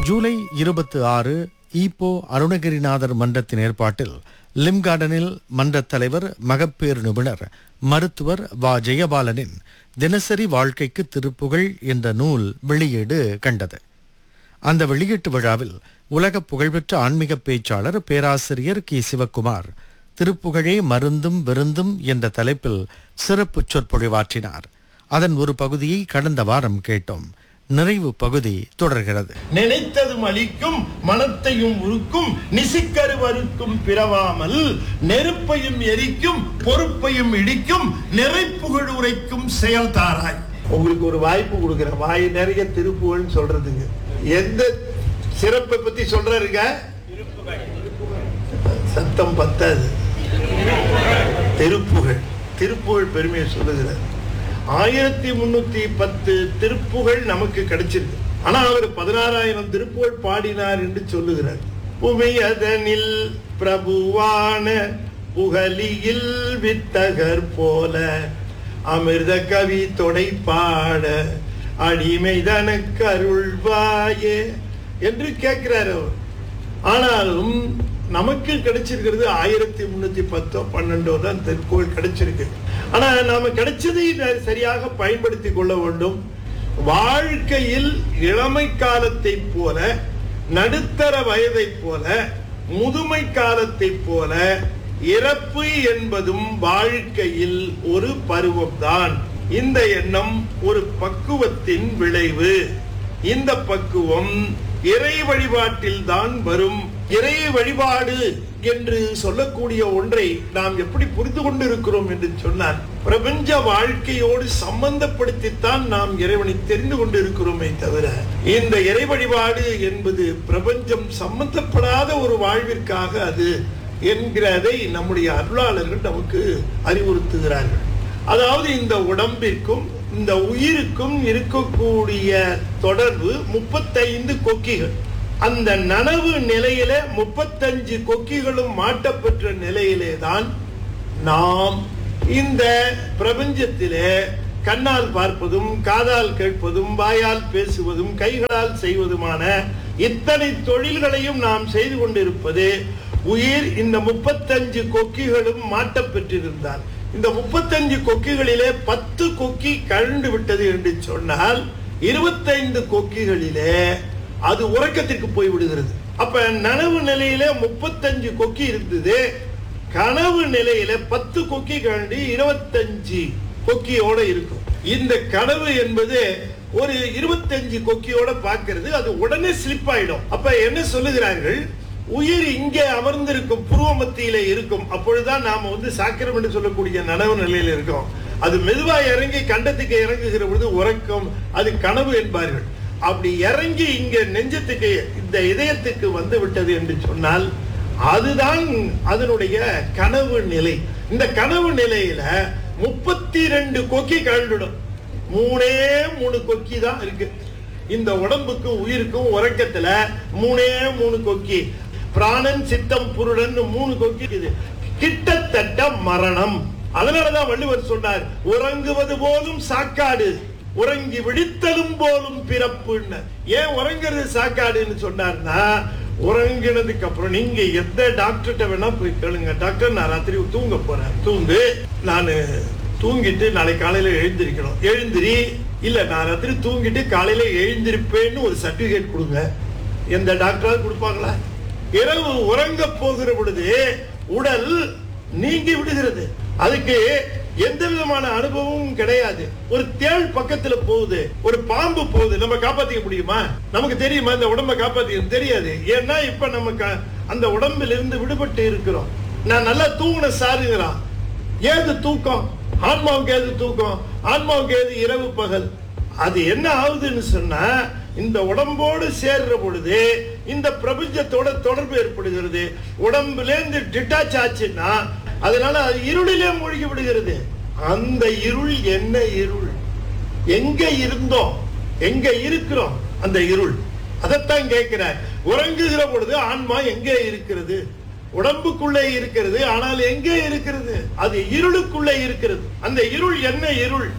ஜூலை இருபத்தி ஆறு ஈப்போ அருணகிரிநாதர் மன்றத்தின் ஏற்பாட்டில் லிம் கார்டனில் மன்றத் தலைவர் மகப்பேறு நிபுணர் மருத்துவர் வ ஜெயபாலனின் தினசரி வாழ்க்கைக்கு திருப்புகழ் என்ற நூல் வெளியீடு கண்டது அந்த வெளியீட்டு விழாவில் உலக புகழ்பெற்ற ஆன்மீக பேச்சாளர் பேராசிரியர் கி சிவக்குமார் திருப்புகழே மருந்தும் விருந்தும் என்ற தலைப்பில் சிறப்பு சொற்பொழிவாற்றினார் அதன் ஒரு பகுதியை கடந்த வாரம் கேட்டோம் நிறைவு பகுதி தொடர்கிறது நினைத்ததும் அளிக்கும் மனத்தையும் உருக்கும் நிசிக்கருவருக்கும் பிறவாமல் நெருப்பையும் எரிக்கும் பொறுப்பையும் இடிக்கும் நிறைப்புகழ் உரைக்கும் செயல் தாராய் உங்களுக்கு ஒரு வாய்ப்பு கொடுக்குற வாய் நிறைய திருப்புகழ்னு சொல்றதுக்கு எந்த சிறப்பை பத்தி சொல்றாருங்க சத்தம் பத்தாது திருப்புகழ் திருப்புகழ் பெருமையை சொல்லுகிறார் ஆயிரத்தி முன்னூத்தி பத்து திருப்புகழ் நமக்கு கிடைச்சிருக்கு ஆனா அவர் பதினாறாயிரம் திருப்புகழ் பாடினார் என்று சொல்லுகிறார் புவியதனில் பிரபுவான புகலியில் வித்தகர் போல அமிர்த கவி தொடை பாட அடிமை தனக்கு அருள்வாயே என்று கேட்கிறார் அவர் ஆனாலும் நமக்கு கிடைச்சிருக்கிறது ஆயிரத்தி முன்னூத்தி பத்தோ பன்னெண்டோ தான் திருப்புகழ் கிடைச்சிருக்கு ஆனா நாம கிடைச்சதை ந- சரியாக பயன்படுத்தி கொள்ள வேண்டும் வாழ்க்கையில் இளமை காலத்தை போல நடுத்தர வயதை போல முதுமை காலத்தை போல இறப்பு என்பதும் வாழ்க்கையில் ஒரு பருவம்தான் இந்த எண்ணம் ஒரு பக்குவத்தின் விளைவு இந்த பக்குவம் இறை வழிபாட்டில் தான் வரும் இறை வழிபாடு என்று சொல்லக்கூடிய ஒன்றை நாம் எப்படி புரிந்து கொண்டிருக்கிறோம் என்று சொன்னார் பிரபஞ்ச வாழ்க்கையோடு சம்பந்தப்படுத்தித்தான் நாம் இறைவனை தெரிந்து கொண்டிருக்கிறோமே தவிர இந்த இறை வழிபாடு என்பது பிரபஞ்சம் சம்பந்தப்படாத ஒரு வாழ்விற்காக அது என்கிறதை நம்முடைய அருளாளர்கள் நமக்கு அறிவுறுத்துகிறார்கள் அதாவது இந்த உடம்பிற்கும் இந்த உயிருக்கும் இருக்கக்கூடிய தொடர்பு முப்பத்தைந்து கொக்கிகள் அந்த நனவு நிலையில முப்பத்தஞ்சு கொக்கிகளும் மாட்டப்பெற்ற நிலையிலே தான் நாம் இந்த பிரபஞ்சத்திலே கண்ணால் பார்ப்பதும் காதால் கேட்பதும் வாயால் பேசுவதும் கைகளால் செய்வதுமான இத்தனை தொழில்களையும் நாம் செய்து கொண்டிருப்பது உயிர் இந்த முப்பத்தஞ்சு கொக்கிகளும் மாட்டப் பெற்றிருந்தால் இந்த முப்பத்தஞ்சு கொக்கிகளிலே பத்து கொக்கி கழண்டு விட்டது என்று சொன்னால் இருபத்தைந்து கொக்கிகளிலே அது உறக்கத்திற்கு போய் விடுகிறது அப்ப நனவு நிலையில முப்பத்தஞ்சு கொக்கி இருந்தது கனவு நிலையில பத்து கொக்கி கழண்டு இருபத்தஞ்சு கொக்கியோட இருக்கும் இந்த கனவு என்பது ஒரு இருபத்தஞ்சு கொக்கியோட பார்க்கிறது அது உடனே ஸ்லிப் ஆயிடும் அப்ப என்ன சொல்லுகிறார்கள் உயிர் இங்கே அமர்ந்திருக்கும் புருவ மத்தியில இருக்கும் அப்பொழுதுதான் நாம வந்து சாக்கிரம் என்று சொல்லக்கூடிய நனவு நிலையில இருக்கோம் அது மெதுவா இறங்கி கண்டத்துக்கு இறங்குகிற பொழுது உறக்கம் அது கனவு என்பார்கள் அப்படி இறங்கி இங்க நெஞ்சத்துக்கு இந்த இதயத்துக்கு வந்து விட்டது என்று சொன்னால் அதுதான் அதனுடைய கனவு நிலை இந்த கனவு நிலையில முப்பத்தி ரெண்டு கொக்கி கழண்டுடும் மூணே மூணு கொக்கி தான் இருக்கு இந்த உடம்புக்கும் உயிருக்கும் உறக்கத்துல மூணே மூணு கொக்கி பிராணன் சித்தம் புருடன் மூணு கொக்கி இருக்குது கிட்டத்தட்ட மரணம் அதனாலதான் வள்ளுவர் சொன்னார் உறங்குவது போலும் சாக்காடு உறங்கி விழித்தலும் போலும் பிறப்புன்னு ஏன் உறங்குறது சாக்காடுன்னு சொன்னார்னா உறங்கினதுக்கு அப்புறம் நீங்க எந்த டாக்டர்கிட்ட வேணா போய் கேளுங்க டாக்டர் நான் ராத்திரி தூங்க போறேன் தூங்கு நானு தூங்கிட்டு நாளை காலையில எழுந்திருக்கணும் எழுந்திரி இல்ல நான் ராத்திரி தூங்கிட்டு காலையில எழுந்திருப்பேன்னு ஒரு சர்டிபிகேட் கொடுங்க எந்த டாக்டராவது கொடுப்பாங்களா இரவு உறங்க போகிற பொழுது உடல் நீங்கி விடுகிறது அதுக்கு எந்த விதமான அனுபவமும் கிடையாது ஒரு தேள் பக்கத்துல போகுது ஒரு பாம்பு போகுது நம்ம காப்பாத்திக்க முடியுமா நமக்கு தெரியுமா இந்த உடம்ப காப்பாத்திக்க தெரியாது ஏன்னா இப்ப நம்ம க- அந்த உடம்பில் இருந்து விடுபட்டு இருக்கிறோம் நான் நல்லா தூங்கின சாருங்கிறான் ஏது தூக்கம் ஆன்மாவுக்கு ஏது தூக்கம் ஆன்மாவுக்கு ஏது இரவு பகல் அது என்ன ஆகுதுன்னு சொன்னா இந்த உடம்போடு சேர்ற பொழுது இந்த பிரபஞ்சத்தோட தொடர்பு ஏற்படுகிறது உடம்புலேருந்து டிட்டாச் ஆச்சுன்னா அதனால அது இருளிலே மூழ்கி விடுகிறது அந்த இருள் என்ன இருள் எங்க இருந்தோம் எங்க இருக்கிறோம் அந்த இருள் அதைத்தான் கேட்கிறார் உறங்குகிற பொழுது ஆன்மா எங்கே இருக்கிறது உடம்புக்குள்ளே இருக்கிறது ஆனால் எங்கே இருக்கிறது அது இருளுக்குள்ளே இருக்கிறது அந்த இருள் என்ன இருள்